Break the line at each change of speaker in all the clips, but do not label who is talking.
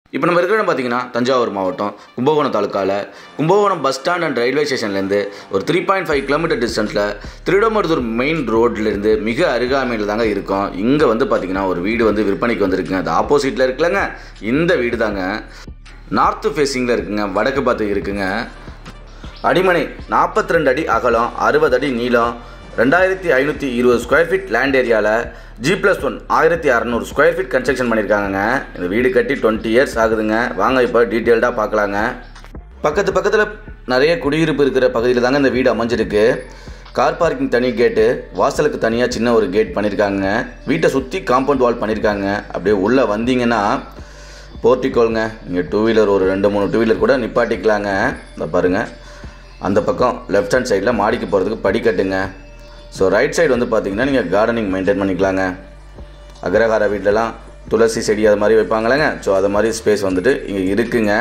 இப்போ நம்ம இருக்கிற இடம் பார்த்தீங்கன்னா தஞ்சாவூர் மாவட்டம் கும்பகோணம் தாலுக்காவில் Kumbakonam bus stand and railway ஸ்டேஷன்லேருந்து ஒரு த்ரீ பாயிண்ட் ஃபைவ் கிலோமீட்டர் டிஸ்டன்ஸில் திருடமருதூர் மெயின் ரோட்லேருந்து மிக அருகாமையில் தாங்க இருக்கோம் இங்கே வந்து பார்த்தீங்கன்னா ஒரு வீடு வந்து விற்பனைக்கு வந்திருக்குங்க அது ஆப்போசிட்டில் இருக்குல்லங்க இந்த வீடு தாங்க நார்த்து ஃபேஸிங்கில் இருக்குங்க வடக்கு பார்த்து இருக்குங்க அடிமனை 42 ரெண்டு அடி அகலம் அறுபது அடி நீளம் ரெண்டாயிரத்தி ஐநூற்றி இருபது ஸ்கொயர் ஃபீட் லேண்ட் ஏரியாவில் ஜி ப்ளஸ் ஒன் ஆயிரத்தி அறநூறு ஸ்கொயர் ஃபீட் கன்ஸ்ட்ரக்ஷன் பண்ணியிருக்காங்கங்க இந்த வீடு கட்டி டுவெண்ட்டி இயர்ஸ் ஆகுதுங்க வாங்க இப்போ டீட்டெயில்டாக பார்க்கலாங்க பக்கத்து பக்கத்தில் நிறைய குடியிருப்பு இருக்கிற பகுதியில் தாங்க இந்த வீடு அமைஞ்சிருக்கு கார் பார்க்கிங் தனி கேட்டு வாசலுக்கு தனியாக சின்ன ஒரு கேட் பண்ணியிருக்காங்க வீட்டை சுற்றி காம்பவுண்ட் வால் பண்ணியிருக்காங்க அப்படியே உள்ளே வந்தீங்கன்னா போர்ட்டிக்கோலுங்க இங்கே டூ வீலர் ஒரு ரெண்டு மூணு டூ வீலர் கூட நிப்பாட்டிக்கலாங்க இந்த பாருங்கள் அந்த பக்கம் லெஃப்ட் ஹேண்ட் சைடில் மாடிக்கு போகிறதுக்கு படிக்கட்டுங்க ஸோ ரைட் சைடு வந்து பார்த்தீங்கன்னா நீங்கள் கார்டனிங் மெயின்டைன் பண்ணிக்கலாங்க அக்ரஹார வீட்டிலலாம் துளசி செடி அது மாதிரி வைப்பாங்களேங்க ஸோ அது மாதிரி ஸ்பேஸ் வந்துட்டு இங்கே இருக்குங்க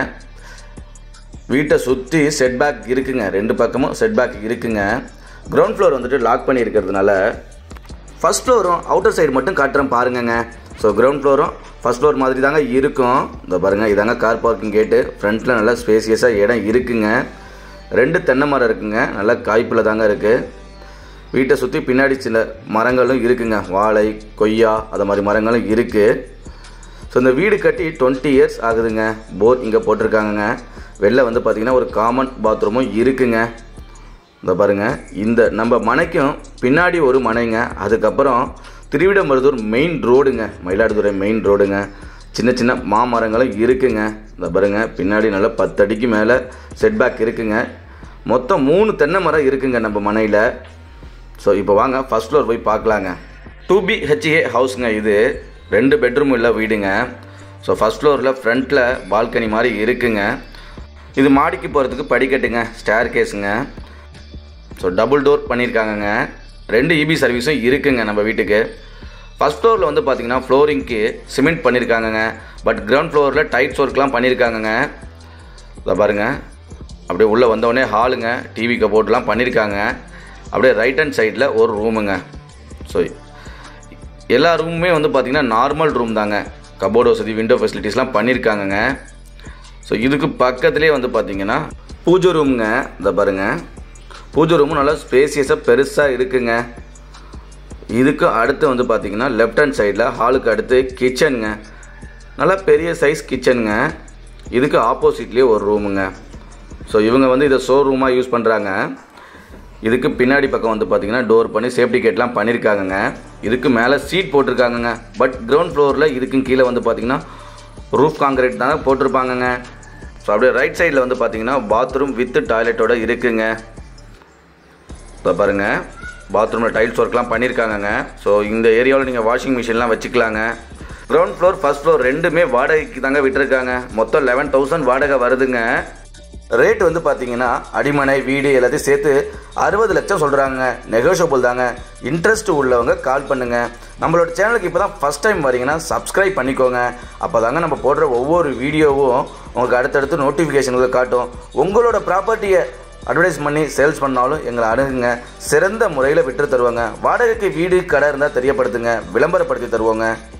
வீட்டை சுற்றி செட்பேக் இருக்குங்க ரெண்டு பக்கமும் செட்பேக் இருக்குங்க கிரவுண்ட் ஃப்ளோர் வந்துட்டு லாக் பண்ணி இருக்கிறதுனால ஃபஸ்ட் ஃப்ளோரும் அவுட்டர் சைடு மட்டும் காட்டுறேன் பாருங்கங்க ஸோ கிரவுண்ட் ஃப்ளோரும் ஃபஸ்ட் ஃப்ளோர் மாதிரி தாங்க இருக்கும் இந்த பாருங்கள் இதாங்க கார் பார்க்கிங் கேட்டு ஃப்ரண்ட்டில் நல்லா ஸ்பேசியஸாக இடம் இருக்குங்க ரெண்டு தென்னை மரம் இருக்குங்க நல்லா காய்ப்பில் தாங்க இருக்குது வீட்டை சுற்றி பின்னாடி சில மரங்களும் இருக்குங்க வாழை கொய்யா அது மாதிரி மரங்களும் இருக்குது ஸோ இந்த வீடு கட்டி டுவெண்ட்டி இயர்ஸ் ஆகுதுங்க போர் இங்கே போட்டிருக்காங்கங்க வெளில வந்து பார்த்திங்கன்னா ஒரு காமன் பாத்ரூமும் இருக்குங்க இந்த பாருங்க இந்த நம்ம மனைக்கும் பின்னாடி ஒரு மனைங்க அதுக்கப்புறம் திருவிடமருதூர் மெயின் ரோடுங்க மயிலாடுதுறை மெயின் ரோடுங்க சின்ன சின்ன மாமரங்களும் இருக்குங்க இந்த பாருங்க பின்னாடி நல்லா பத்து அடிக்கு மேலே செட்பேக் இருக்குங்க மொத்தம் மூணு தென்னை மரம் இருக்குங்க நம்ம மனையில் ஸோ இப்போ வாங்க ஃபர்ஸ்ட் ஃப்ளோர் போய் பார்க்கலாங்க டூ பிஹெச்ஏ ஹவுஸுங்க இது ரெண்டு பெட்ரூம் உள்ள வீடுங்க ஸோ ஃபர்ஸ்ட் ஃப்ளோரில் ஃப்ரண்ட்டில் பால்கனி மாதிரி இருக்குங்க இது மாடிக்கு போகிறதுக்கு படிக்கட்டுங்க ஸ்டேர் கேஸுங்க ஸோ டபுள் டோர் பண்ணியிருக்காங்கங்க ரெண்டு இபி சர்வீஸும் இருக்குங்க நம்ம வீட்டுக்கு ஃபஸ்ட் ஃப்ளோரில் வந்து பார்த்தீங்கன்னா ஃப்ளோரிங்க்கு சிமெண்ட் பண்ணியிருக்காங்கங்க பட் கிரவுண்ட் ஃப்ளோரில் டைட்ஸ் ஒர்க்லாம் பண்ணியிருக்காங்கங்க இதை பாருங்க அப்படியே உள்ளே வந்தோடனே ஹாலுங்க டிவி கபோர்ட்லாம் பண்ணியிருக்காங்க அப்படியே ரைட் ஹேண்ட் சைடில் ஒரு ரூமுங்க ஸோ எல்லா ரூமுமே வந்து பார்த்திங்கன்னா நார்மல் ரூம் தாங்க கபோர்டு வசதி விண்டோ ஃபெசிலிட்டிஸ்லாம் பண்ணியிருக்காங்கங்க ஸோ இதுக்கு பக்கத்துலேயே வந்து பார்த்தீங்கன்னா பூஜை ரூமுங்க இந்த பாருங்க பூஜை ரூமும் நல்லா ஸ்பேசியஸாக பெருசாக இருக்குங்க இதுக்கு அடுத்து வந்து பார்த்தீங்கன்னா லெஃப்ட் ஹேண்ட் சைடில் ஹாலுக்கு அடுத்து கிச்சனுங்க நல்லா பெரிய சைஸ் கிச்சனுங்க இதுக்கு ஆப்போசிட்லேயே ஒரு ரூமுங்க ஸோ இவங்க வந்து இதை ஷோ ரூமாக யூஸ் பண்ணுறாங்க இதுக்கு பின்னாடி பக்கம் வந்து பார்த்தீங்கன்னா டோர் பண்ணி சேஃப்டி கேட்லாம் பண்ணியிருக்காங்கங்க இதுக்கு மேலே சீட் போட்டிருக்காங்கங்க பட் கிரவுண்ட் ஃப்ளோரில் இதுக்கும் கீழே வந்து பார்த்தீங்கன்னா ரூஃப் காங்கிரீட் தானே போட்டிருப்பாங்கங்க ஸோ அப்படியே ரைட் சைடில் வந்து பார்த்தீங்கன்னா பாத்ரூம் வித் டாய்லெட்டோட இருக்குங்க இப்போ பாருங்கள் பாத்ரூமில் டைல்ஸ் ஒர்க்லாம் பண்ணியிருக்காங்கங்க ஸோ இந்த ஏரியாவில் நீங்கள் வாஷிங் மிஷின்லாம் வச்சுக்கலாங்க கிரவுண்ட் ஃப்ளோர் ஃபர்ஸ்ட் ஃப்ளோர் ரெண்டுமே வாடகைக்கு தாங்க விட்டுருக்காங்க மொத்தம் லெவன் தௌசண்ட் வாடகை வருதுங்க ரேட் வந்து பார்த்தீங்கன்னா அடிமனை வீடு எல்லாத்தையும் சேர்த்து அறுபது லட்சம் சொல்கிறாங்க நெகோஷியபிள் தாங்க இன்ட்ரெஸ்ட் உள்ளவங்க கால் பண்ணுங்க நம்மளோட சேனலுக்கு இப்போ தான் ஃபஸ்ட் டைம் வரீங்கன்னா சப்ஸ்கிரைப் பண்ணிக்கோங்க அப்போ தாங்க நம்ம போடுற ஒவ்வொரு வீடியோவும் உங்களுக்கு அடுத்தடுத்து நோட்டிஃபிகேஷனுக்கு காட்டும் உங்களோட ப்ராப்பர்ட்டியை அட்வர்டைஸ் பண்ணி சேல்ஸ் பண்ணாலும் எங்களை அணுகுங்க சிறந்த முறையில் விட்டு தருவாங்க வாடகைக்கு வீடு கடை இருந்தால் தெரியப்படுத்துங்க விளம்பரப்படுத்தி தருவோங்க